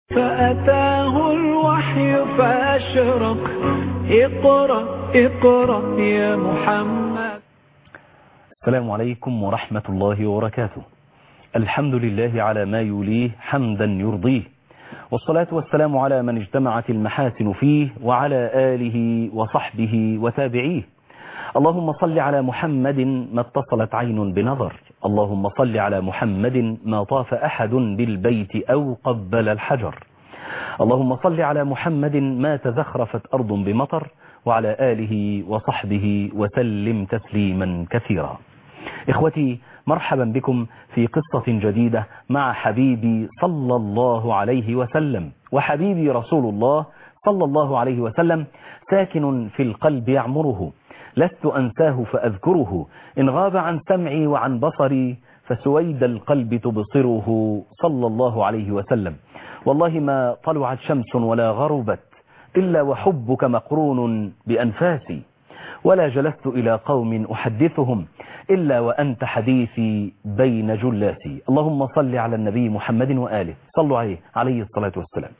فأتاه الوحي فأشرق اقرأ اقرأ يا محمد السلام عليكم ورحمة الله وبركاته الحمد لله على ما يوليه حمدا يرضيه والصلاة والسلام على من اجتمعت المحاسن فيه وعلى آله وصحبه وتابعيه اللهم صل على محمد ما اتصلت عين بنظر اللهم صل على محمد ما طاف أحد بالبيت أو قبل الحجر اللهم صل على محمد ما تزخرفت أرض بمطر وعلى آله وصحبه وسلم تسليما كثيرا إخوتي مرحبا بكم في قصة جديدة مع حبيبي صلى الله عليه وسلم وحبيبي رسول الله صلى الله عليه وسلم ساكن في القلب يعمره لست أنساه فأذكره إن غاب عن سمعي وعن بصري فسويد القلب تبصره صلى الله عليه وسلم والله ما طلعت شمس ولا غربت إلا وحبك مقرون بأنفاسي ولا جلست إلى قوم أحدثهم إلا وأنت حديثي بين جلاتي اللهم صل على النبي محمد وآله صلوا عليه عليه الصلاة والسلام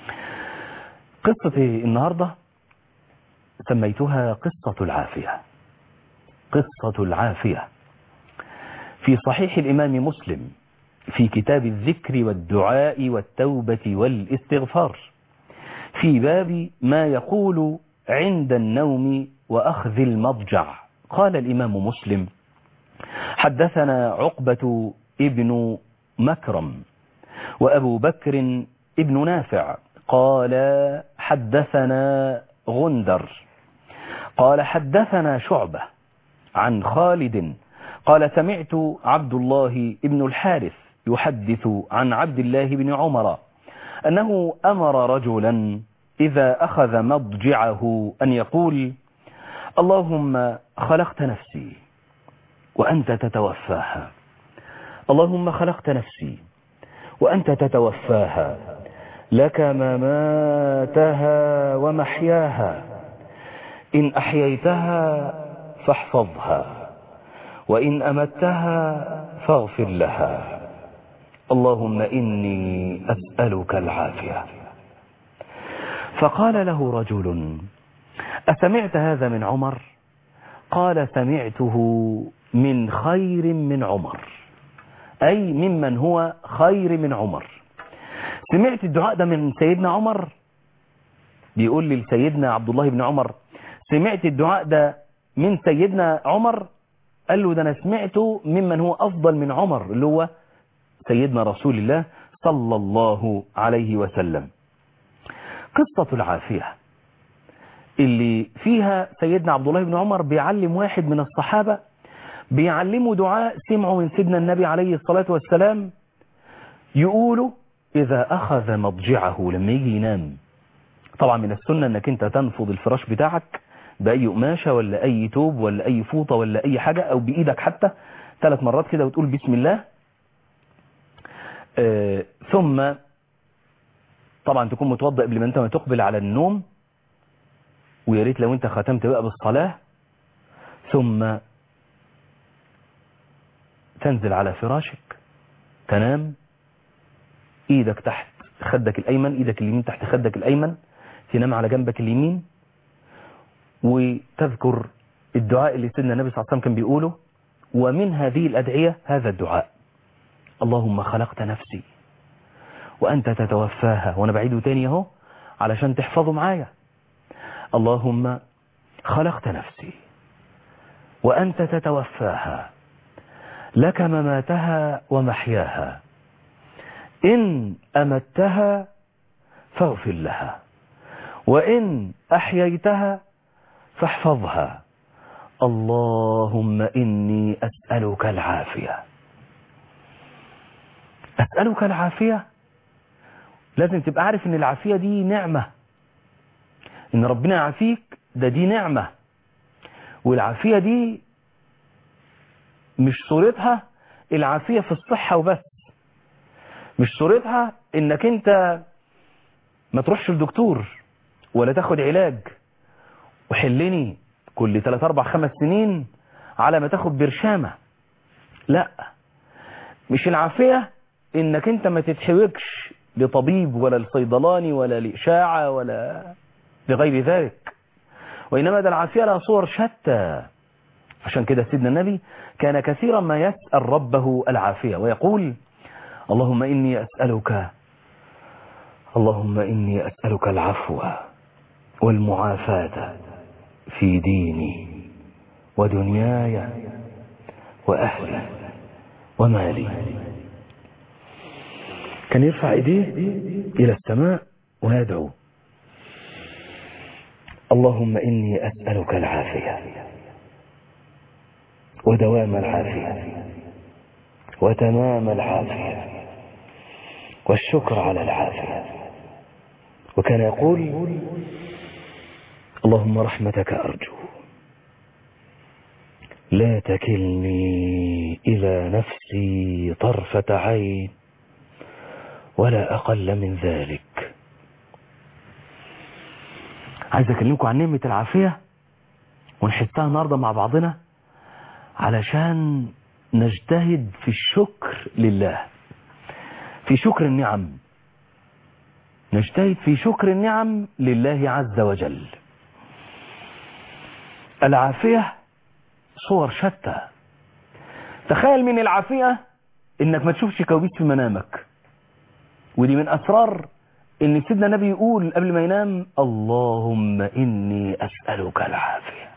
قصة النهاردة سميتها قصة العافية قصة العافية في صحيح الإمام مسلم في كتاب الذكر والدعاء والتوبة والاستغفار في باب ما يقول عند النوم وأخذ المضجع قال الإمام مسلم حدثنا عقبة ابن مكرم وأبو بكر ابن نافع قال حدثنا غندر قال حدثنا شعبة عن خالد قال سمعت عبد الله ابن الحارث يحدث عن عبد الله بن عمر أنه أمر رجلا إذا أخذ مضجعه أن يقول اللهم خلقت نفسي وأنت تتوفاها اللهم خلقت نفسي وأنت تتوفاها لك مماتها ومحياها إن أحييتها فاحفظها وإن أمتها فاغفر لها اللهم إني أسألك العافية فقال له رجل أسمعت هذا من عمر قال سمعته من خير من عمر أي ممن هو خير من عمر سمعت الدعاء ده من سيدنا عمر بيقول لي لسيدنا عبد الله بن عمر سمعت الدعاء ده من سيدنا عمر قال له ده أنا سمعته ممن هو أفضل من عمر اللي هو سيدنا رسول الله صلى الله عليه وسلم قصة العافية اللي فيها سيدنا عبد الله بن عمر بيعلم واحد من الصحابة بيعلمه دعاء سمعه من سيدنا النبي عليه الصلاة والسلام يقوله إذا أخذ مضجعه لما يجي ينام طبعا من السنة أنك أنت تنفض الفراش بتاعك بأي قماشة ولا أي توب ولا أي فوطة ولا أي حاجة أو بإيدك حتى ثلاث مرات كده وتقول بسم الله آه ثم طبعا تكون متوضأ قبل ما أنت ما تقبل على النوم ويا ريت لو أنت ختمت بقى بالصلاة ثم تنزل على فراشك تنام ايدك تحت خدك الايمن ايدك اليمين تحت خدك الايمن تنام على جنبك اليمين وتذكر الدعاء اللي سيدنا النبي صلى الله عليه وسلم كان بيقوله ومن هذه الادعيه هذا الدعاء اللهم خلقت نفسي وانت تتوفاها وانا بعيده تاني اهو علشان تحفظه معايا اللهم خلقت نفسي وانت تتوفاها لك مماتها ومحياها إن أمتها فاغفر لها وإن أحييتها فاحفظها اللهم إني أسألك العافية أسألك العافية لازم تبقى عارف إن العافية دي نعمة إن ربنا يعافيك ده دي نعمة والعافية دي مش صورتها العافية في الصحة وبس مش صورتها انك انت ما تروحش لدكتور ولا تاخد علاج وحلني كل 3 4 5 سنين على ما تاخد برشامة لا مش العافية انك انت ما تتحوجش لطبيب ولا لصيدلاني ولا لإشاعة ولا لغير ذلك وإنما ده العافية لها صور شتى عشان كده سيدنا النبي كان كثيرا ما يسأل ربه العافية ويقول اللهم إني أسألك اللهم إني أسألك العفو والمعافاة في ديني ودنياي وأهلي ومالي كان يرفع ايديه إلى السماء ويدعو اللهم إني أسألك العافية ودوام العافية وتمام العافية والشكر على العافية وكان يقول اللهم رحمتك أرجو لا تكلني إلى نفسي طرفة عين ولا أقل من ذلك عايز أكلمكم عن نعمة العافية ونحسها النهاردة مع بعضنا علشان نجتهد في الشكر لله في شكر النعم نجتهد في شكر النعم لله عز وجل العافية صور شتى تخيل من العافية انك ما تشوفش كوابيس في منامك ودي من اسرار ان سيدنا النبي يقول قبل ما ينام اللهم اني اسألك العافية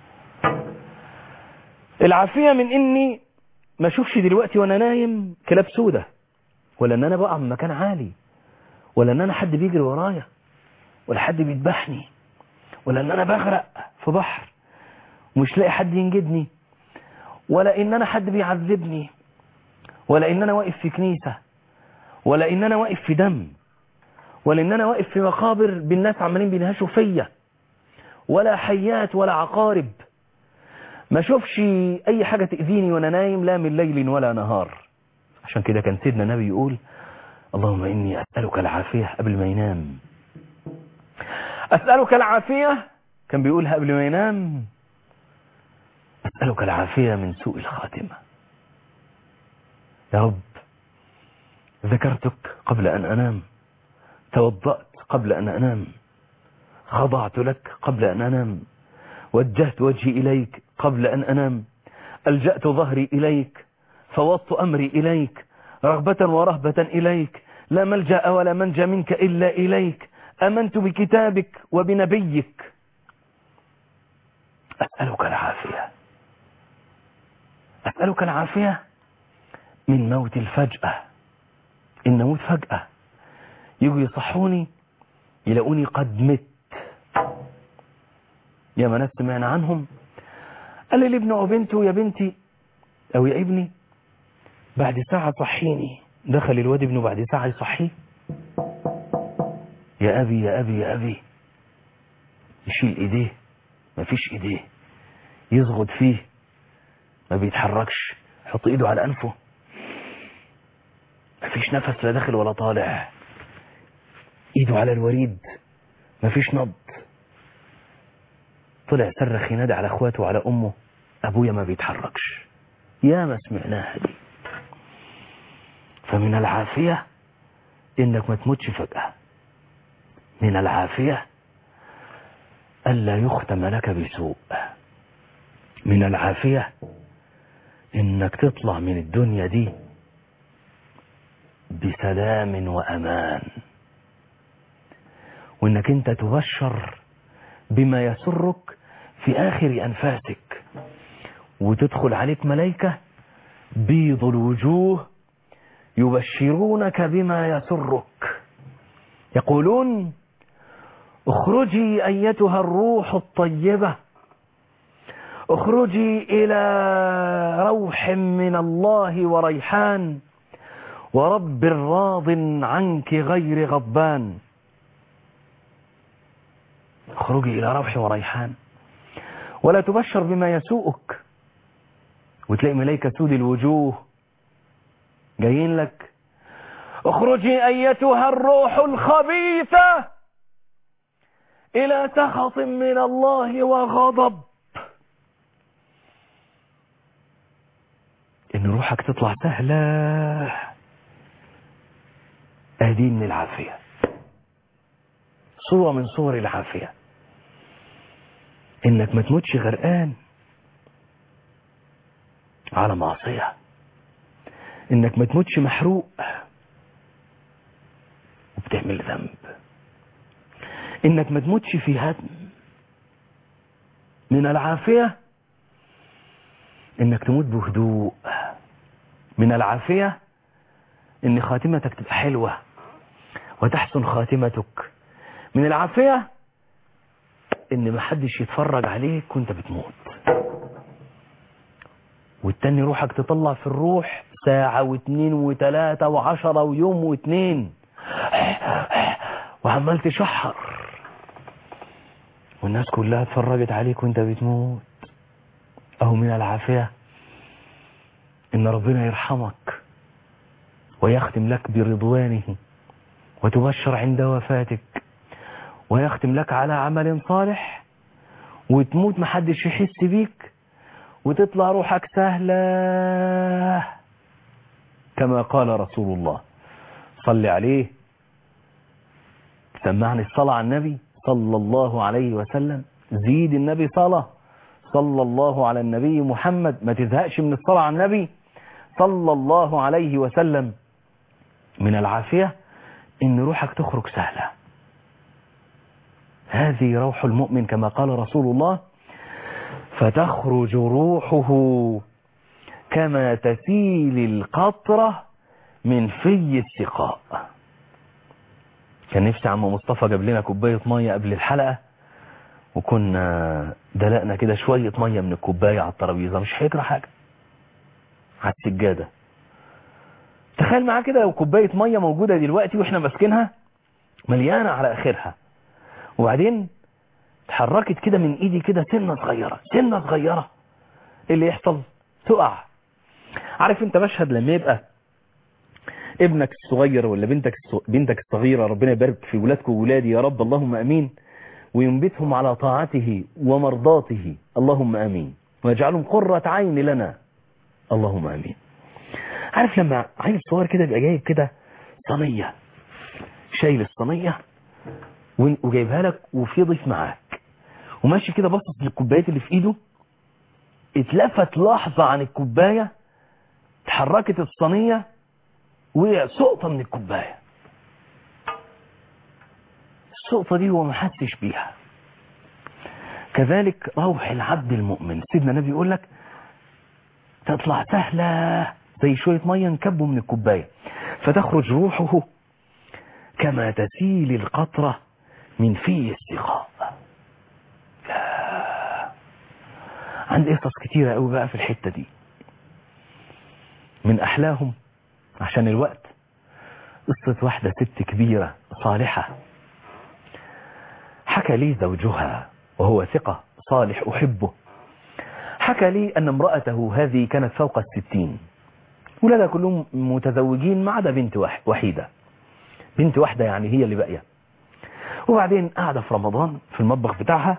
العافية من اني ما اشوفش دلوقتي وانا نايم كلاب سودة ولا ان انا بقع من مكان عالي ولا ان انا حد بيجري ورايا ولا حد بيذبحني ولا ان انا بغرق في بحر ومش لاقي حد ينجدني ولا ان انا حد بيعذبني ولا ان انا واقف في كنيسة ولا ان انا واقف في دم ولا ان انا واقف في مقابر بالناس عمالين بينهشوا فيا ولا حيات ولا عقارب ما اشوفش اي حاجة تأذيني وانا نايم لا من ليل ولا نهار عشان كده كان سيدنا النبي يقول اللهم اني اسألك العافية قبل ما ينام اسألك العافية كان بيقولها قبل ما ينام أسألك العافية من سوء الخاتمة يا رب ذكرتك قبل أن أنام توضأت قبل أن أنام خضعت لك قبل أن أنام وجهت وجهي إليك قبل أن أنام ألجأت ظهري إليك فوضت أمري إليك رغبة ورهبة إليك لا ملجأ ولا منجى منك إلا إليك أمنت بكتابك وبنبيك أسألك العافية أسألك العافية من موت الفجأة إن موت فجأة يجوا يصحوني يلاقوني قد مت يا ما ناس سمعنا عنهم قال لي لابنه أو بنته يا بنتي أو يا ابني بعد ساعة صحيني دخل الواد ابنه بعد ساعة يصحيه يا أبي يا أبي يا أبي يشيل إيديه مفيش إيديه يزغد فيه ما بيتحركش يحط ايده على انفه مفيش نفس لا داخل ولا طالع ايده على الوريد مفيش نبض طلع صرخ ينادي على اخواته وعلى امه ابويا ما بيتحركش يا ما سمعناها دي فمن العافية انك ما تموتش فجأة من العافية ألا يختم لك بسوء من العافية انك تطلع من الدنيا دي بسلام وامان وانك انت تبشر بما يسرك في اخر انفاسك وتدخل عليك ملائكة بيض الوجوه يبشرونك بما يسرك يقولون اخرجي ايتها الروح الطيبة اخرجي الى روح من الله وريحان ورب راض عنك غير غضبان اخرجي الى روح وريحان ولا تبشر بما يسوءك وتلاقي ملائكة سود الوجوه جايين لك اخرجي ايتها الروح الخبيثة الى سخط من الله وغضب ان روحك تطلع سهلة اهدي من العافية صورة من صور العافية انك ما تموتش غرقان على معصية انك ما تموتش محروق وبتعمل ذنب انك ما تموتش في هدم من العافية انك تموت بهدوء من العافية ان خاتمتك تبقى حلوة وتحسن خاتمتك من العافية ان محدش يتفرج عليك وانت بتموت والتاني روحك تطلع في الروح ساعة واثنين وثلاثة وعشرة ويوم واثنين وعمال تشحر والناس كلها اتفرجت عليك وانت بتموت اهو من العافية ان ربنا يرحمك ويختم لك برضوانه وتبشر عند وفاتك ويختم لك على عمل صالح وتموت محدش يحس بيك وتطلع روحك سهلة كما قال رسول الله صل عليه سمعني الصلاة على النبي صلى الله عليه وسلم زيد النبي صلاة صلى الله على النبي محمد ما تزهقش من الصلاة على النبي صلى الله عليه وسلم من العافية ان روحك تخرج سهلة هذه روح المؤمن كما قال رسول الله فتخرج روحه كما تسيل القطرة من في السقاء كان نفسي عم مصطفى جاب لنا كوباية مية قبل الحلقة وكنا دلقنا كده شوية مية من الكوباية على الترابيزة مش هيجرى حاجة على السجادة تخيل معاه كده لو كوباية مية موجودة دلوقتي واحنا ماسكينها مليانة على اخرها وبعدين اتحركت كده من ايدي كده سنة صغيرة سنة صغيرة ايه اللي يحصل تقع عارف انت مشهد لما يبقى ابنك الصغير ولا بنتك بنتك الصغيرة ربنا يبارك في ولادكم وولادي يا رب اللهم امين وينبتهم على طاعته ومرضاته اللهم امين ويجعلهم قرة عين لنا اللهم امين عارف لما عيل صغير كده يبقى جايب كده صينية شايل الصينية وجايبها لك وفي ضيف معاك وماشي كده باصص للكوبايات اللي في ايده اتلفت لحظة عن الكوباية اتحركت الصينية وقع سقطة من الكوباية السقطة دي هو ما حسش بيها كذلك روح العبد المؤمن سيدنا النبي يقول لك تطلع سهلة زي شوية مية نكبه من الكوباية فتخرج روحه كما تسيل القطرة من في السقاء عندي قصص كتيرة قوي بقى في الحتة دي من أحلاهم عشان الوقت قصة واحدة ست كبيرة صالحة حكى لي زوجها وهو ثقة صالح أحبه حكى لي أن امرأته هذه كانت فوق الستين ولادها كلهم متزوجين ما عدا بنت وحيدة بنت واحدة يعني هي اللي باقية وبعدين قاعدة في رمضان في المطبخ بتاعها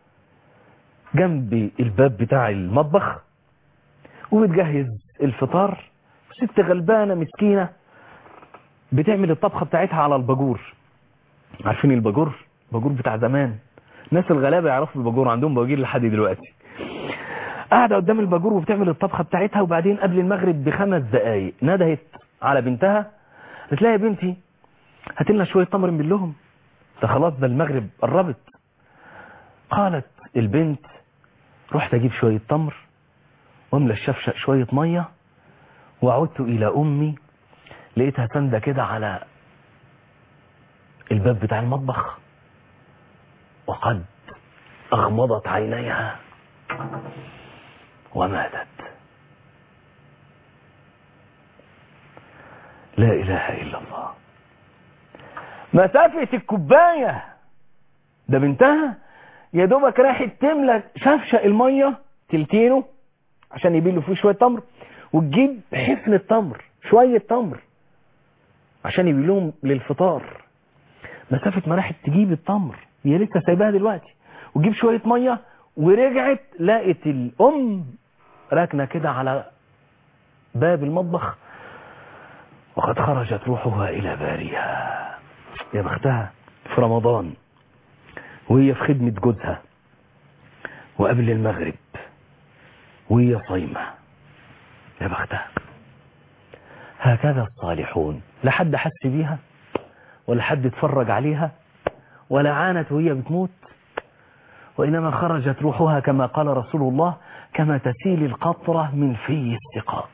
جنب الباب بتاع المطبخ وبتجهز الفطار ست غلبانة مسكينة بتعمل الطبخة بتاعتها على الباجور عارفين الباجور باجور بتاع زمان ناس الغلابة يعرفوا الباجور عندهم باجير لحد دلوقتي قاعدة قدام الباجور وبتعمل الطبخة بتاعتها وبعدين قبل المغرب بخمس دقايق ندهت على بنتها قالت لها يا بنتي هات لنا شوية تمر من لهم ده خلاص ده المغرب قربت قالت البنت رحت اجيب شوية تمر واملى الشفشق شوية مية وعدت الى امي لقيتها سندة كده على الباب بتاع المطبخ وقد اغمضت عينيها وماتت لا اله الا الله مسافة الكوباية ده بنتها يا دوبك راحت تملى شفشق المية تلتينه عشان يبيله فيه شوية تمر وتجيب حفن التمر شوية تمر عشان يبيلهم للفطار مسافة ما راحت تجيب التمر هي لسه سايباها دلوقتي وتجيب شوية مية ورجعت لقت الأم راكنة كده على باب المطبخ وقد خرجت روحها إلى باريها يا بختها في رمضان وهي في خدمة جوزها وقبل المغرب وهي صايمة يا بختها هكذا الصالحون لا حد حس بيها ولا حد اتفرج عليها ولا عانت وهي بتموت وإنما خرجت روحها كما قال رسول الله كما تسيل القطرة من في السقاء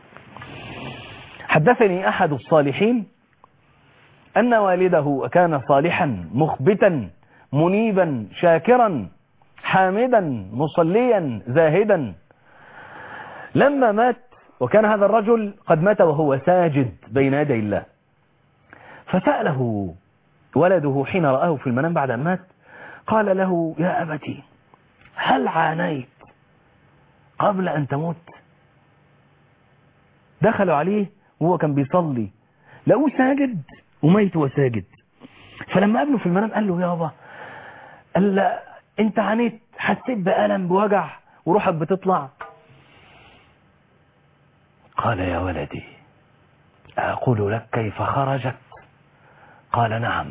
حدثني أحد الصالحين أن والده كان صالحا مخبتا منيبا شاكرا حامدا مصليا زاهدا لما مات وكان هذا الرجل قد مات وهو ساجد بين يدي الله فسأله ولده حين رآه في المنام بعد أن مات قال له يا أبتي هل عانيت قبل أن تموت دخلوا عليه وهو كان بيصلي لقوه ساجد وميت وساجد فلما قابله في المنام قال له يابا قال له انت عانيت حسيت بألم بوجع وروحك بتطلع قال يا ولدي أقول لك كيف خرجت قال نعم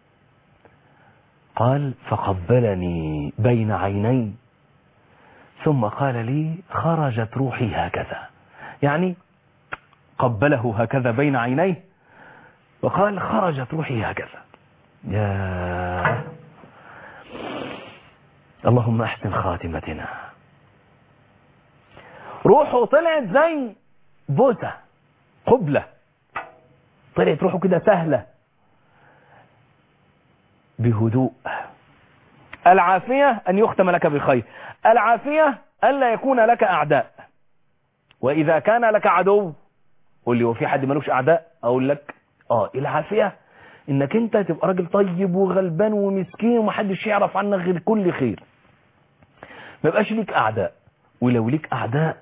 قال فقبلني بين عيني ثم قال لي خرجت روحي هكذا يعني قبله هكذا بين عينيه وقال خرجت روحي هكذا يا اللهم احسن خاتمتنا روحه طلعت زي بوسة قبلة طلعت روحه كده سهلة بهدوء العافية أن يختم لك بخير العافية ألا يكون لك أعداء وإذا كان لك عدو قول لي هو في حد ملوش أعداء أقول لك آه العافية إنك أنت تبقى راجل طيب وغلبان ومسكين ومحدش يعرف عنك غير كل خير ما يبقاش ليك أعداء ولو ليك أعداء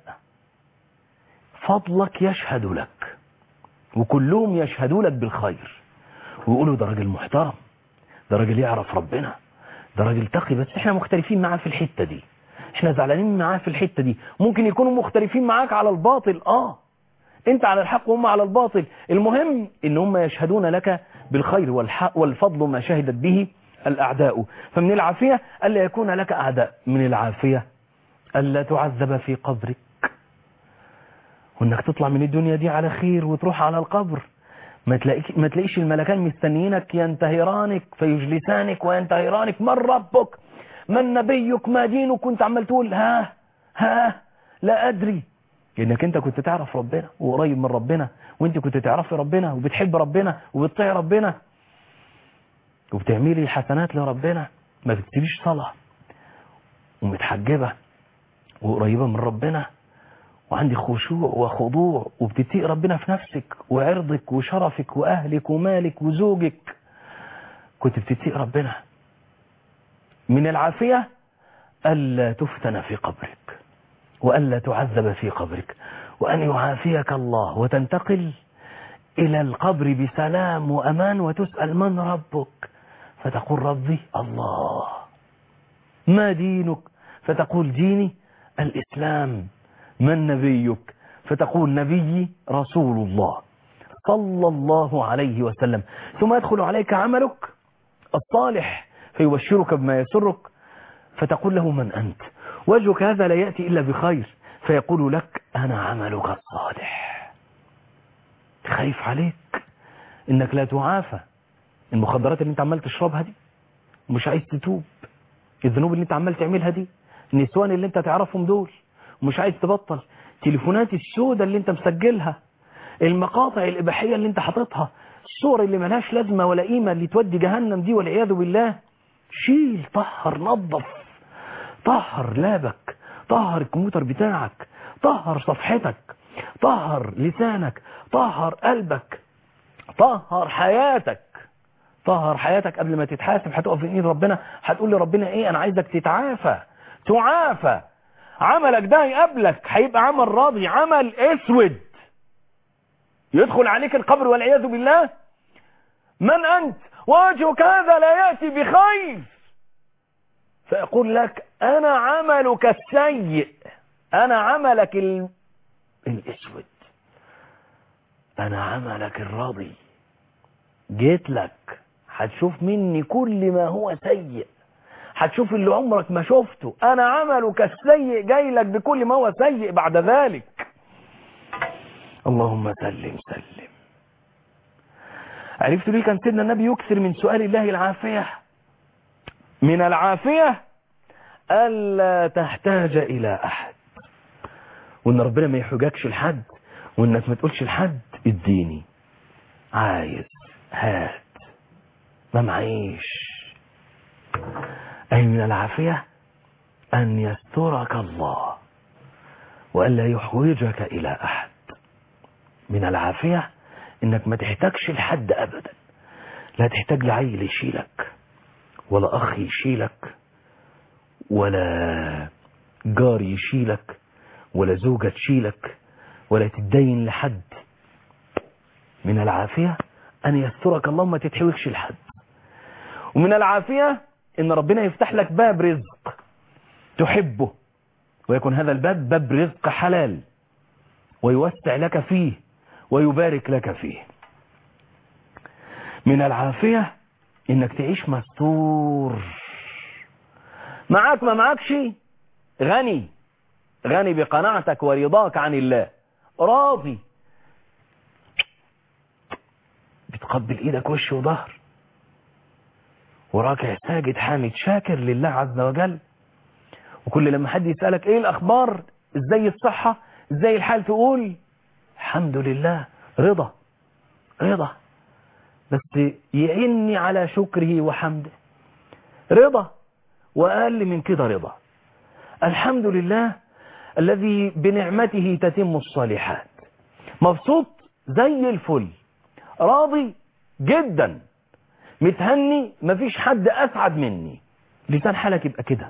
فضلك يشهد لك وكلهم يشهدوا لك بالخير ويقولوا ده راجل محترم ده راجل يعرف ربنا ده راجل تقي بس احنا مختلفين معاه في الحتة دي احنا زعلانين معاه في الحتة دي ممكن يكونوا مختلفين معاك على الباطل اه انت على الحق وهم على الباطل المهم ان هم يشهدون لك بالخير والحق والفضل ما شهدت به الأعداء فمن العافية ألا يكون لك أعداء من العافية ألا تعذب في قبرك وانك تطلع من الدنيا دي على خير وتروح على القبر ما تلاقيش ما تلاقيش الملكان مستنيينك ينتهرانك فيجلسانك وينتهرانك من ربك من نبيك ما دينك وانت عمال تقول ها ها لا ادري لانك انت كنت تعرف ربنا وقريب من ربنا وانت كنت تعرفي ربنا وبتحب ربنا وبتطيع ربنا وبتعملي حسنات لربنا ما بتسيبيش صلاة ومتحجبة وقريبة من ربنا وعندك خشوع وخضوع وبتتقي ربنا في نفسك وعرضك وشرفك وأهلك ومالك وزوجك كنت بتتقي ربنا من العافية ألا تفتن في قبرك وألا تعذب في قبرك وأن يعافيك الله وتنتقل إلى القبر بسلام وأمان وتسأل من ربك فتقول ربي الله ما دينك فتقول ديني الإسلام من نبيك فتقول نبيي رسول الله صلى الله عليه وسلم ثم يدخل عليك عملك الصالح فيبشرك بما يسرك فتقول له من أنت وجهك هذا لا يأتي إلا بخير فيقول لك أنا عملك الصالح خايف عليك إنك لا تعافى المخدرات اللي انت عمال تشربها دي ومش عايز تتوب الذنوب اللي انت عمال تعملها دي النسوان اللي انت تعرفهم دول ومش عايز تبطل تليفونات السودة اللي انت مسجلها المقاطع الإباحية اللي انت حاططها الصور اللي ملهاش لازمة ولا قيمة اللي تودي جهنم دي والعياذ بالله شيل طهر نظف طهر لابك طهر الكمبيوتر بتاعك طهر صفحتك طهر لسانك طهر قلبك طهر حياتك طهر حياتك قبل ما تتحاسب هتقف في ايد ربنا هتقول لربنا ايه انا عايزك تتعافى تعافى عملك ده يقابلك هيبقى عمل راضي عمل اسود يدخل عليك القبر والعياذ بالله من انت وجهك هذا لا ياتي بخير فيقول لك انا عملك السيء انا عملك ال... الاسود انا عملك الراضي جيت لك هتشوف مني كل ما هو سيء هتشوف اللي عمرك ما شفته انا عملك السيء جاي لك بكل ما هو سيء بعد ذلك اللهم سلم سلم عرفت ليه كان سيدنا النبي يكثر من سؤال الله العافية من العافية ألا تحتاج إلى أحد وإن ربنا ما يحجكش لحد وإنك ما تقولش لحد اديني عايز هات ما معيش أي من العافية أن يسترك الله وألا يحوجك إلى أحد من العافية إنك ما تحتاجش لحد أبدا لا تحتاج لعيل يشيلك ولا أخ يشيلك ولا جار يشيلك ولا زوجة تشيلك ولا تدين لحد من العافية أن يسترك الله ما تتحوجش لحد ومن العافية ان ربنا يفتح لك باب رزق تحبه ويكون هذا الباب باب رزق حلال ويوسع لك فيه ويبارك لك فيه من العافية انك تعيش مستور معاك ما معاكش غني غني بقناعتك ورضاك عن الله راضي بتقبل ايدك وش وظهر وراكع ساجد حامد شاكر لله عز وجل وكل لما حد يسألك ايه الاخبار ازاي الصحة ازاي الحال تقول الحمد لله رضا رضا بس يعني على شكره وحمده رضا واقل من كده رضا الحمد لله الذي بنعمته تتم الصالحات مبسوط زي الفل راضي جدا متهني مفيش حد اسعد مني لسان حالك يبقى كده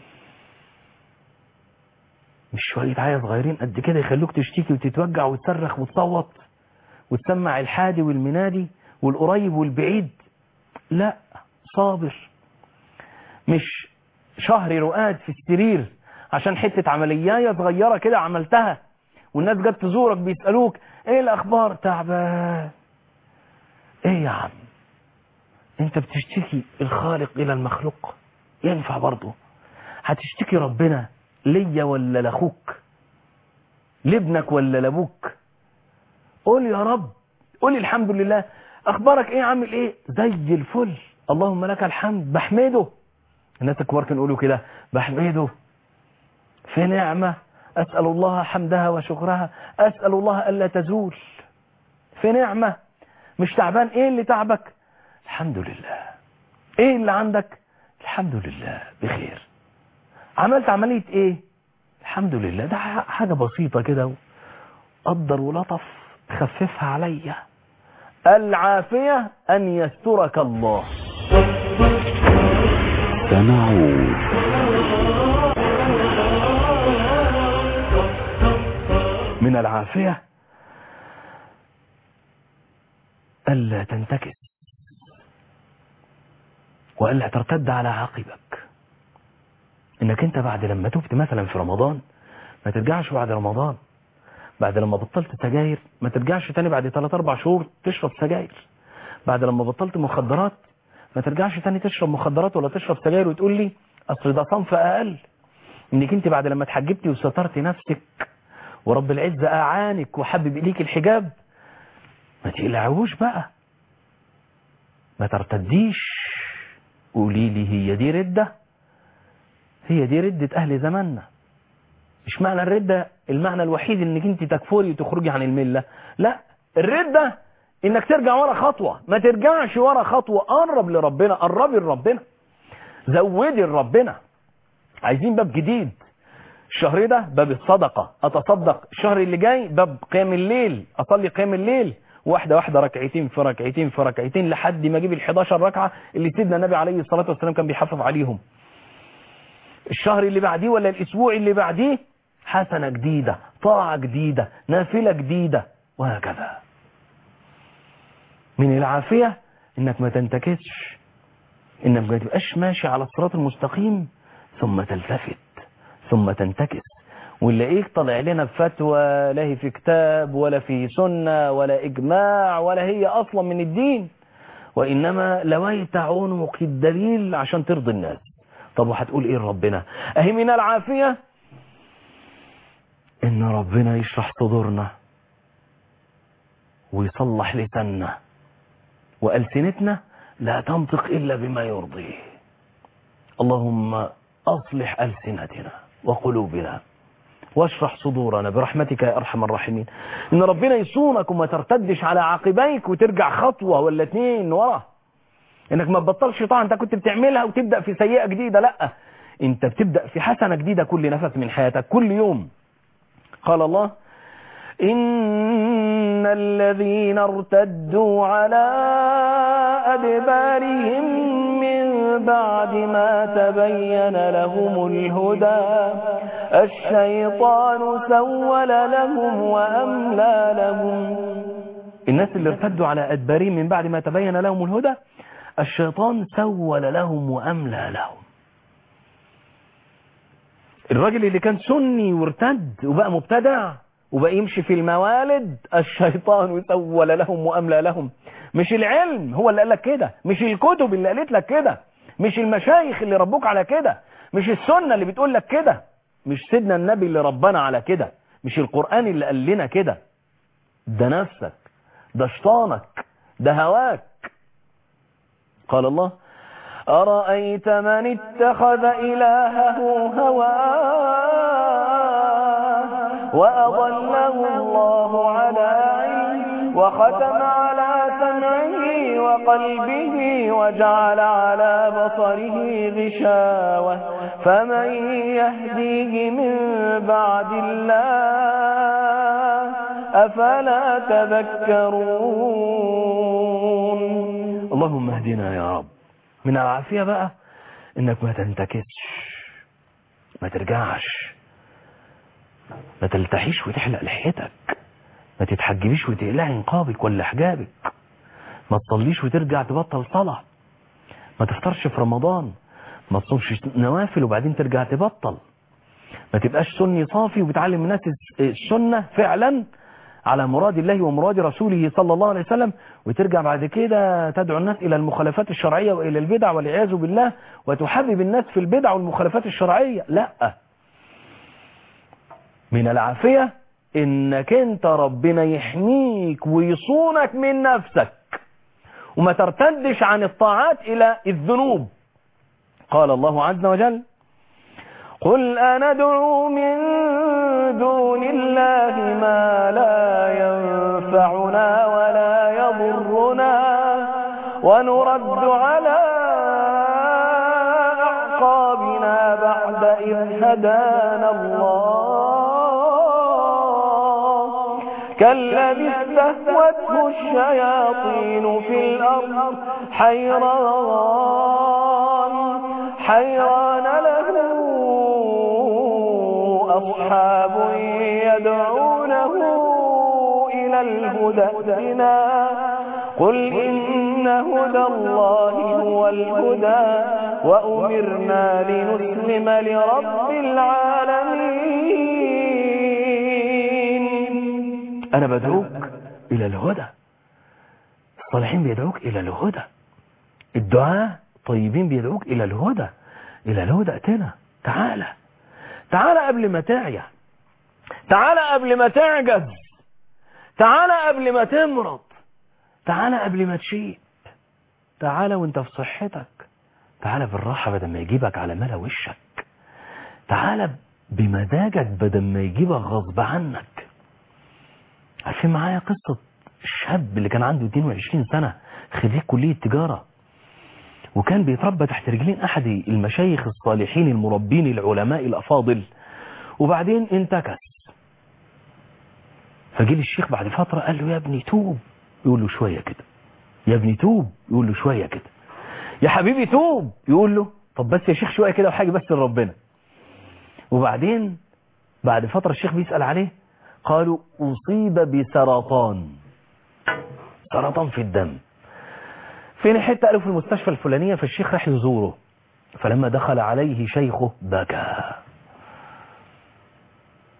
مش شوية عيا صغيرين قد كده يخلوك تشتكي وتتوجع وتصرخ وتصوت وتسمع الحادي والمنادي والقريب والبعيد لا صابر مش شهر رقاد في السرير عشان حتة عملياية صغيرة كده عملتها والناس جت تزورك بيسألوك ايه الاخبار تعبان ايه يا عم انت بتشتكي الخالق الى المخلوق ينفع برضه هتشتكي ربنا ليا ولا لاخوك لابنك ولا لابوك قول يا رب قول الحمد لله اخبارك ايه عامل ايه زي الفل اللهم لك الحمد بحمده الناس الكبار كانوا يقولوا كده بحمده في نعمة أسأل الله حمدها وشكرها أسأل الله ألا تزول في نعمة مش تعبان ايه اللي تعبك الحمد لله ايه اللي عندك الحمد لله بخير عملت عملية ايه الحمد لله ده حاجة بسيطة كده قدر ولطف خففها عليا العافية ان يسترك الله سنعود من العافية ألا تنتكس وألا ترتد على عاقبك إنك أنت بعد لما تبت مثلا في رمضان ما ترجعش بعد رمضان بعد لما بطلت سجاير ما ترجعش تاني بعد 3 4 شهور تشرب سجاير بعد لما بطلت مخدرات ما ترجعش تاني تشرب مخدرات ولا تشرب سجاير وتقول لي اصل ده صنف اقل انك انت بعد لما اتحجبتي وسترتي نفسك ورب العزة اعانك وحبب اليك الحجاب ما تقلعوش بقى ما ترتديش قولي لي هي دي ردة هي دي ردة اهل زماننا مش معنى الردة المعنى الوحيد انك انت تكفري وتخرجي عن الملة لا الردة انك ترجع ورا خطوة ما ترجعش ورا خطوة قرب لربنا قربي لربنا زودي لربنا عايزين باب جديد الشهر ده باب الصدقة اتصدق الشهر اللي جاي باب قيام الليل اصلي قيام الليل واحدة واحدة ركعتين في ركعتين في ركعتين لحد ما اجيب ال 11 ركعة اللي سيدنا النبي عليه الصلاة والسلام كان بيحافظ عليهم الشهر اللي بعديه ولا الاسبوع اللي بعديه حسنة جديدة طاعة جديدة نافلة جديدة وهكذا من العافية انك ما تنتكسش انك ما تبقاش ماشي على الصراط المستقيم ثم تلتفت ثم تنتكس ونلاقيك طالع لنا بفتوى لا هي في كتاب ولا في سنة ولا إجماع ولا هي أصلا من الدين وإنما لويت عنق الدليل عشان ترضي الناس طب وهتقول إيه ربنا أهي من العافية إن ربنا يشرح صدورنا ويصلح لساننا وألسنتنا لا تنطق إلا بما يرضيه اللهم أصلح ألسنتنا وقلوبنا واشرح صدورنا برحمتك يا أرحم الراحمين إن ربنا يصونك وما ترتدش على عقبيك وترجع خطوة ولا اتنين ورا إنك ما تبطلش طاعة أنت كنت بتعملها وتبدأ في سيئة جديدة لا أنت بتبدأ في حسنة جديدة كل نفس من حياتك كل يوم قال الله إن الذين ارتدوا على أدبارهم من بعد ما تبين لهم الهدى الشيطان سول لهم وأملى لهم الناس اللي ارتدوا على أدبارهم من بعد ما تبين لهم الهدى الشيطان سول لهم وأملى لهم الراجل اللي كان سني وارتد وبقى مبتدع وبقى يمشي في الموالد الشيطان سول لهم وأملى لهم مش العلم هو اللي قال لك كده مش الكتب اللي قالت لك كده مش المشايخ اللي ربوك على كده مش السنة اللي بتقول لك كده مش سيدنا النبي اللي ربنا على كده مش القرآن اللي قال لنا كده ده نفسك ده شيطانك ده هواك قال الله أرأيت من اتخذ إلهه هواه وأضله الله على علم وختم على سمعه وقلبه وجعل على بصره غشاوة فمن يهديه من بعد الله أفلا تذكرون اللهم اهدنا يا رب من العافية بقى انك ما تنتكسش ما ترجعش ما تلتحيش وتحلق لحيتك ما تتحجبيش وتقلعي نقابك ولا حجابك ما تصليش وترجع تبطل صلاة ما تفطرش في رمضان ما تصومش نوافل وبعدين ترجع تبطل ما تبقاش سني صافي وبتعلم الناس السنة فعلا على مراد الله ومراد رسوله صلى الله عليه وسلم وترجع بعد كده تدعو الناس إلى المخالفات الشرعية وإلى البدع والعياذ بالله وتحبب الناس في البدع والمخالفات الشرعية لا من العافية إنك أنت ربنا يحميك ويصونك من نفسك وما ترتدش عن الطاعات إلى الذنوب قال الله عز وجل قل أندعو من دون الله ما لا ينفعنا ولا يضرنا ونرد على أعقابنا بعد إذ هدانا الله كالذي استهوته الشياطين في الأرض حيران حيران له أصحاب يدعونه إلى الهدى ائتنا قل إن هدى الله هو الهدى وأمرنا لنسلم لرب العالمين أنا بدعوك إلى الهدى الصالحين بيدعوك إلى الهدى الدعاء طيبين بيدعوك إلى الهدى إلى الهدى ائتنا تعالى تعالى قبل ما تعيا تعالى قبل ما تعجز تعالى قبل ما تمرض تعالى قبل ما تشيب تعالى وانت في صحتك تعالى بالراحة بدل ما يجيبك على ملا وشك تعالى بمزاجك بدل ما يجيبك غصب عنك عارفين معايا قصة الشاب اللي كان عنده 22 سنة خريج كلية تجارة وكان بيتربى تحت رجلين أحد المشايخ الصالحين المربين العلماء الأفاضل وبعدين انتكس فجيل الشيخ بعد فترة قال له يا ابني توب يقول له شوية كده يا ابني توب يقول له شوية كده يا حبيبي توب يقول له طب بس يا شيخ شوية كده وحاجة بس لربنا وبعدين بعد فترة الشيخ بيسأل عليه قالوا أصيب بسرطان سرطان في الدم فين حتة قالوا في المستشفى الفلانية فالشيخ راح يزوره فلما دخل عليه شيخه بكى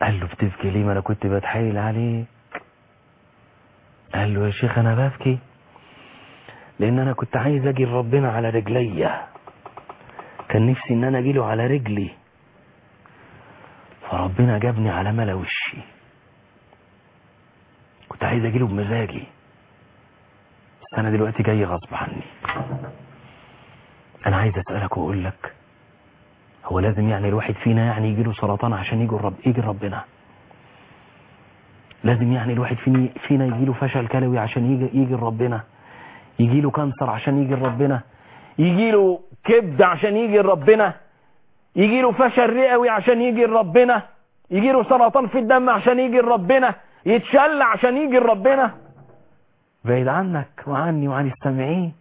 قال له بتبكي ليه ما انا كنت بتحايل عليك قال له يا شيخ انا ببكي لان انا كنت عايز اجي لربنا على رجليا كان نفسي ان انا اجي له على رجلي فربنا جابني على ملا وشي كنت عايز اجي له بمزاجي بس انا دلوقتي جاي غصب عني انا عايز اسالك واقول لك هو لازم يعني الواحد فينا يعني يجي له سرطان عشان يجي الرب يجي ربنا لازم يعني الواحد فينا فينا يجي له فشل كلوي عشان يجي يجي ربنا يجي له كانسر عشان يجي ربنا يجي له كبد عشان يجي ربنا يجي له فشل رئوي عشان يجي ربنا يجي له سرطان في الدم عشان يجي ربنا يتشل عشان يجي ربنا بعيد عنك وعني وعن السامعين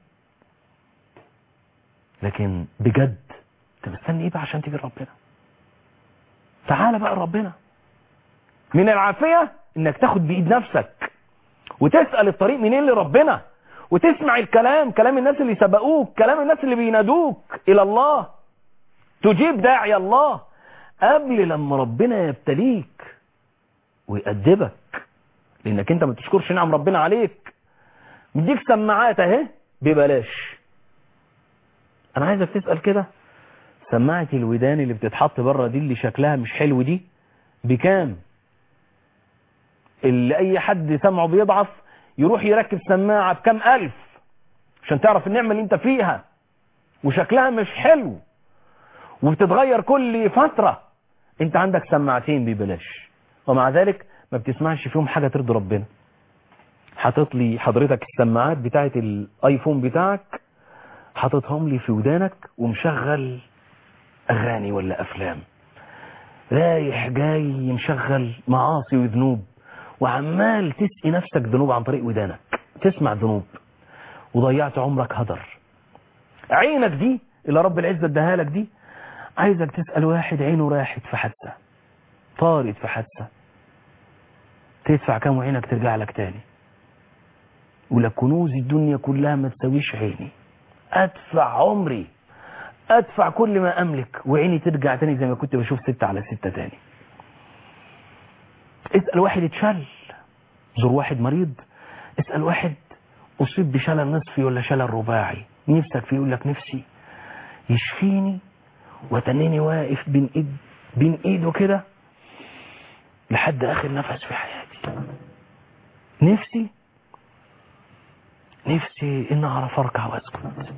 لكن بجد انت مستني ايه بقى عشان تيجي ربنا تعالى بقى ربنا من العافية انك تاخد بايد نفسك وتسأل الطريق منين لربنا وتسمع الكلام كلام الناس اللي سبقوك كلام الناس اللي بينادوك الى الله تجيب داعي الله قبل لما ربنا يبتليك ويأدبك لانك انت ما تشكرش نعم ربنا عليك مديك سماعات اهي ببلاش انا عايزك تسأل كده سماعة الودان اللي بتتحط بره دي اللي شكلها مش حلو دي بكام اللي اي حد سمعه بيضعف يروح يركب سماعة بكام الف عشان تعرف النعمة اللي انت فيها وشكلها مش حلو وبتتغير كل فترة انت عندك سماعتين ببلاش ومع ذلك ما بتسمعش فيهم حاجة ترضي ربنا حاطط لي حضرتك السماعات بتاعت الايفون بتاعك حاططهم لي في ودانك ومشغل اغاني ولا افلام رايح جاي مشغل معاصي وذنوب وعمال تسقي نفسك ذنوب عن طريق ودانك تسمع ذنوب وضيعت عمرك هدر عينك دي اللي رب العزة اداها لك دي عايزك تسأل واحد عينه راحت في حادثة طارت في حادثة تدفع كام وعينك ترجع لك تاني ولا كنوز الدنيا كلها ما تساويش عيني ادفع عمري ادفع كل ما املك وعيني ترجع تاني زي ما كنت بشوف ستة على ستة تاني اسأل واحد اتشل زور واحد مريض اسأل واحد اصيب بشلل نصفي ولا شلل رباعي نفسك فيه يقول لك نفسي يشفيني وتنيني واقف بين ايد بين ايده كده لحد اخر نفس في حياتي نفسي نفسي ان اعرف اركع واسكت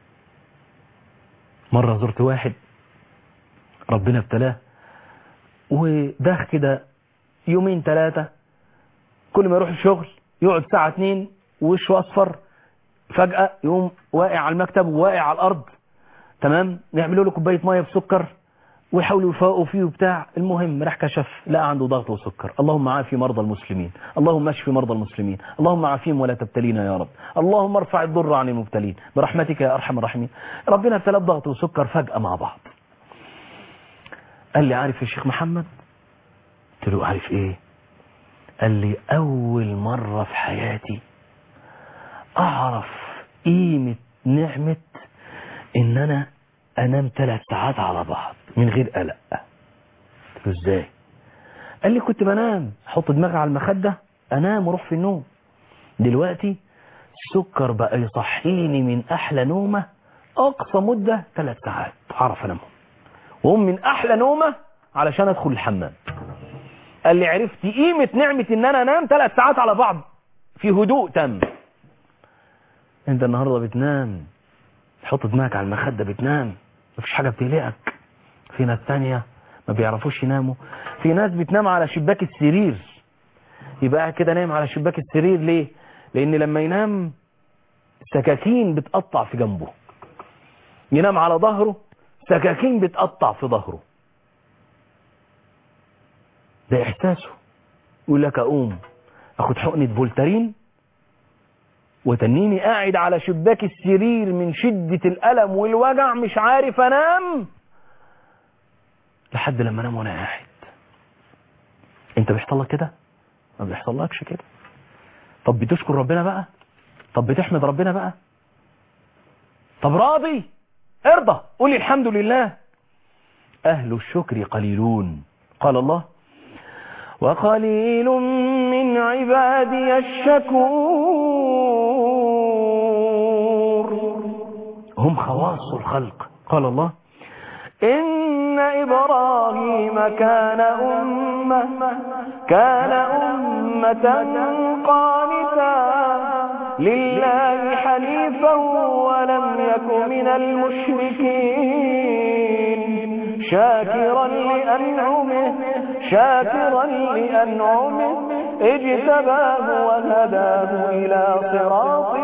مرة زرت واحد ربنا ابتلاه وداه كده يومين ثلاثة كل ما يروح الشغل يقعد ساعة اتنين ووشه اصفر فجأة يقوم واقع على المكتب وواقع على الارض تمام يعملوا له كوباية مية بسكر ويحاولوا يفاقوا فيه وبتاع المهم راح كشف لقى عنده ضغط وسكر اللهم عافي مرضى المسلمين اللهم اشفي مرضى المسلمين اللهم عافيهم ولا تبتلينا يا رب اللهم ارفع الضر عن المبتلين برحمتك يا ارحم الراحمين ربنا ابتلى بضغط وسكر فجأة مع بعض قال لي عارف يا شيخ محمد قلت له عارف ايه قال لي اول مرة في حياتي اعرف قيمة نعمة ان انا انام ثلاث ساعات على بعض من غير قلق قلت له ازاي قال لي كنت بنام احط دماغي على المخدة انام واروح في النوم دلوقتي السكر بقى يصحيني من احلى نومة اقصى مدة ثلاث ساعات اعرف انامهم وهم من احلى نومة علشان ادخل الحمام قال لي عرفت قيمة نعمة ان انا انام ثلاث ساعات على بعض في هدوء تام انت النهاردة بتنام تحط دماغك على المخدة بتنام مفيش حاجة بتقلقك في ناس تانية ما بيعرفوش يناموا في ناس بتنام على شباك السرير يبقى قاعد كده نايم على شباك السرير ليه لان لما ينام سكاكين بتقطع في جنبه ينام على ظهره سكاكين بتقطع في ظهره ده احساسه يقول لك اقوم اخد حقنة فولتارين وتنيني قاعد على شباك السرير من شدة الألم والوجع مش عارف انام لحد لما انام وانا قاعد انت بيحصل لك كده ما بيحصلكش كده طب بتشكر ربنا بقى طب بتحمد ربنا بقى طب راضي ارضى قولي الحمد لله اهل الشكر قليلون قال الله وقليل من عبادي الشكور هم خواص الخلق قال الله إن إبراهيم كان أمة كان أمة قانتا لله حنيفا ولم يك من المشركين شاكرا لأنعمه شاكرا لأنعمه اجتباه وهداه إلى صراط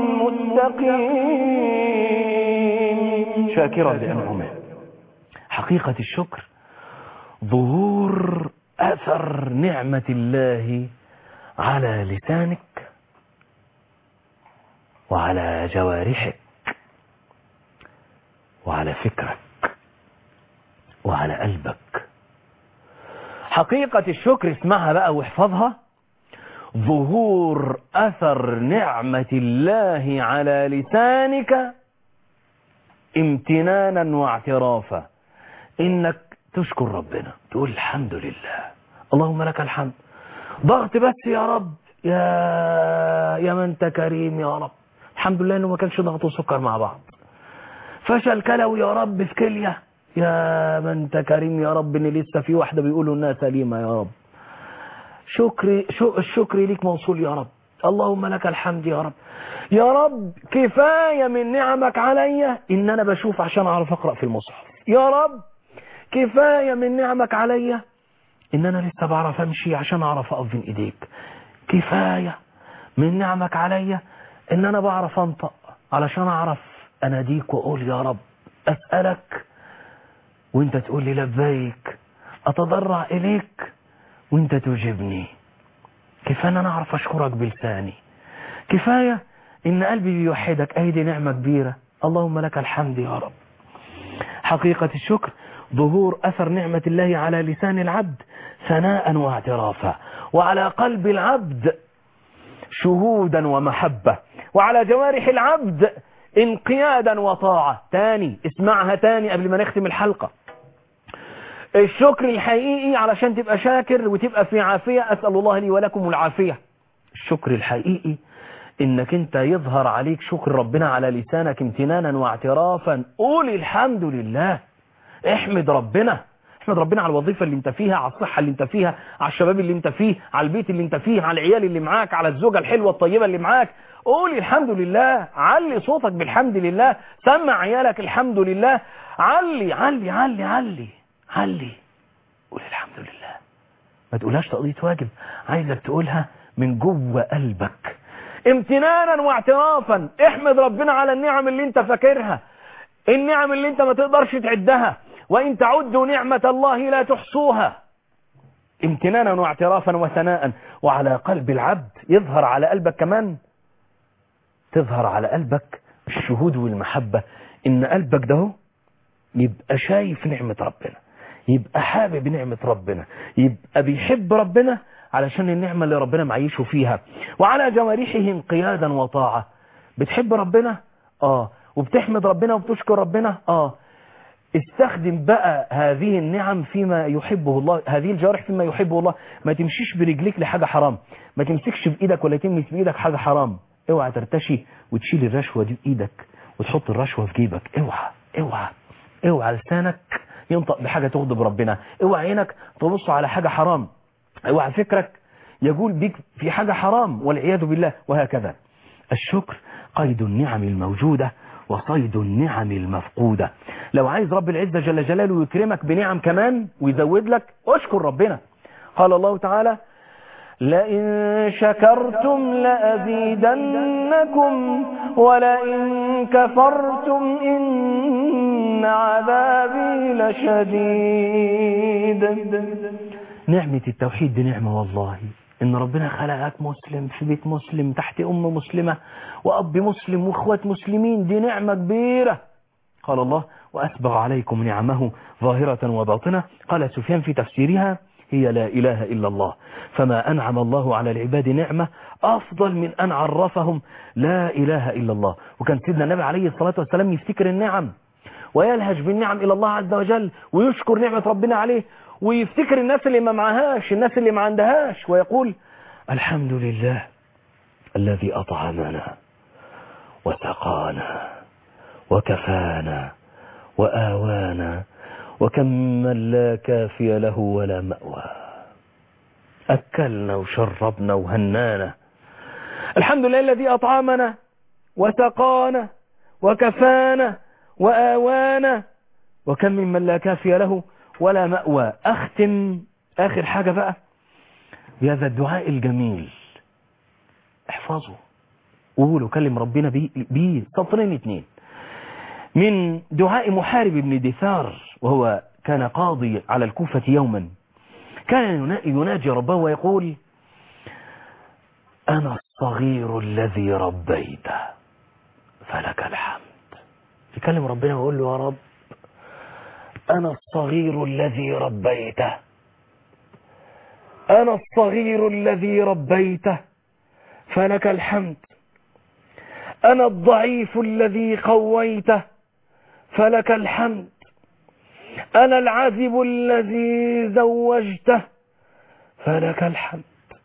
مستقيم شاكرا لأنعمه حقيقة الشكر ظهور أثر نعمة الله على لسانك وعلى جوارحك وعلى فكرك وعلى قلبك حقيقة الشكر اسمعها بقى واحفظها ظهور أثر نعمة الله على لسانك امتنانا واعترافا انك تشكر ربنا تقول الحمد لله اللهم لك الحمد ضغط بس يا رب يا يا من انت كريم يا رب الحمد لله انه ما كانش ضغط وسكر مع بعض فشل كلوي يا رب في كليه يا من انت كريم يا رب ان لسه في واحده بيقولوا انها سليمه يا رب شكري شو الشكر ليك موصول يا رب اللهم لك الحمد يا رب يا رب كفايه من نعمك عليا ان انا بشوف عشان اعرف اقرا في المصحف يا رب كفايه من نعمك عليا ان انا لسه بعرف امشي عشان اعرف اقف بين ايديك كفايه من نعمك عليا ان انا بعرف انطق علشان اعرف اناديك واقول يا رب اسالك وانت تقول لي لبيك اتضرع اليك وانت تجيبني كفايه ان انا اعرف اشكرك بلساني كفايه ان قلبي بيوحدك ايدي نعمه كبيره اللهم لك الحمد يا رب حقيقه الشكر ظهور اثر نعمه الله على لسان العبد ثناء واعترافا وعلى قلب العبد شهودا ومحبه وعلى جوارح العبد انقيادا وطاعه تاني اسمعها تاني قبل ما نختم الحلقه الشكر الحقيقي علشان تبقى شاكر وتبقى في عافية أسأل الله لي ولكم العافية الشكر الحقيقي انك انت يظهر عليك شكر ربنا على لسانك امتنانا واعترافا قول الحمد لله احمد ربنا احمد ربنا على الوظيفة اللي انت فيها على الصحة اللي انت فيها على الشباب اللي انت فيه على البيت اللي انت فيه على العيال اللي معاك على الزوجة الحلوة الطيبة اللي معاك قول الحمد لله علي صوتك بالحمد لله سمع عيالك الحمد لله علي علي علي علي علي قول الحمد لله ما تقولهاش تقضية واجب عايزك تقولها من جوه قلبك امتنانا واعترافا احمد ربنا على النعم اللي انت فاكرها النعم اللي انت ما تقدرش تعدها وان تعدوا نعمة الله لا تحصوها امتنانا واعترافا وثناء وعلى قلب العبد يظهر على قلبك كمان تظهر على قلبك الشهود والمحبة ان قلبك ده يبقى شايف نعمة ربنا يبقى حابب نعمة ربنا يبقى بيحب ربنا علشان النعمة اللي ربنا معيشه فيها وعلى جوارحه انقيادا وطاعة بتحب ربنا اه وبتحمد ربنا وبتشكر ربنا اه استخدم بقى هذه النعم فيما يحبه الله هذه الجوارح فيما يحبه الله ما تمشيش برجليك لحاجة حرام ما تمسكش بإيدك ولا تمس بإيدك حاجة حرام اوعى ترتشي وتشيل الرشوة دي بإيدك وتحط الرشوة في جيبك اوعى اوعى اوعى لسانك ينطق بحاجة تغضب ربنا اوعى عينك تبص على حاجة حرام اوعى فكرك يقول بك في حاجة حرام والعياذ بالله وهكذا الشكر قيد النعم الموجودة وصيد النعم المفقودة لو عايز رب العزة جل جلاله يكرمك بنعم كمان ويزود لك اشكر ربنا قال الله تعالى لئن شكرتم لأزيدنكم ولئن كفرتم إن عذابي لشديد نعمة التوحيد دي نعمة والله إن ربنا خلقك مسلم في بيت مسلم تحت أم مسلمة وأب مسلم وإخوات مسلمين دي نعمة كبيرة قال الله وأسبغ عليكم نعمه ظاهرة وباطنة قال سفيان في تفسيرها هي لا إله إلا الله فما أنعم الله على العباد نعمة أفضل من أن عرفهم لا إله إلا الله وكان سيدنا النبي عليه الصلاة والسلام يفتكر النعم ويلهج بالنعم إلى الله عز وجل ويشكر نعمة ربنا عليه ويفتكر الناس اللي ما معهاش الناس اللي ما عندهاش ويقول الحمد لله الذي أطعمنا وسقانا وكفانا وآوانا وكم من لا كافي له ولا مأوى أكلنا وشربنا وهنانا الحمد لله الذي أطعمنا وسقانا وكفانا وآوانا وكم من لا كافي له ولا مأوى أختم آخر حاجة بقى بهذا الدعاء الجميل احفظه قولوا كلم ربنا بيه, بيه سطرين اتنين من دعاء محارب بن دثار وهو كان قاضي على الكوفة يوما كان يناجي ربه ويقول أنا الصغير الذي ربيته فلك الحمد يكلم ربنا ويقول له يا رب أنا الصغير الذي ربيته أنا الصغير الذي ربيته فلك الحمد أنا الضعيف الذي قويته فلك الحمد أنا العزب الذي زوجته فلك الحمد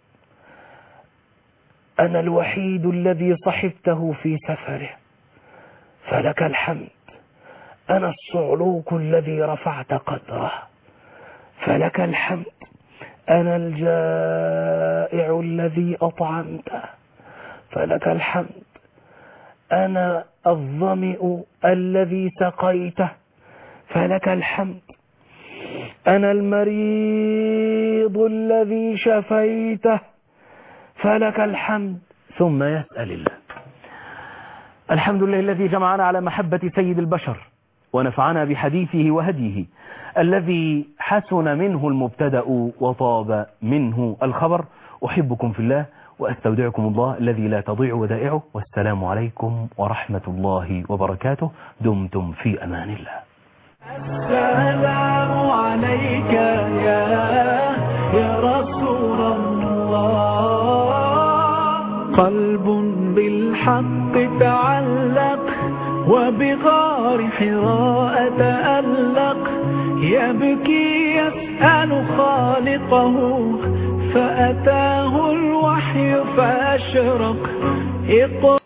أنا الوحيد الذي صحبته في سفره فلك الحمد أنا الصعلوك الذي رفعت قدره فلك الحمد أنا الجائع الذي أطعمته فلك الحمد أنا الظمئ الذي سقيته فلك الحمد أنا المريض الذي شفيته فلك الحمد ثم يسأل الله الحمد لله الذي جمعنا على محبة سيد البشر ونفعنا بحديثه وهديه الذي حسن منه المبتدأ وطاب منه الخبر أحبكم في الله وأستودعكم الله الذي لا تضيع ودائعه والسلام عليكم ورحمة الله وبركاته دمتم في أمان الله السلام عليك يا يا رسول الله قلب بالحق تعلق وبغار حراء تألق يبكي يسأل خالقه فأتاه الوحي فأشرق اقرأ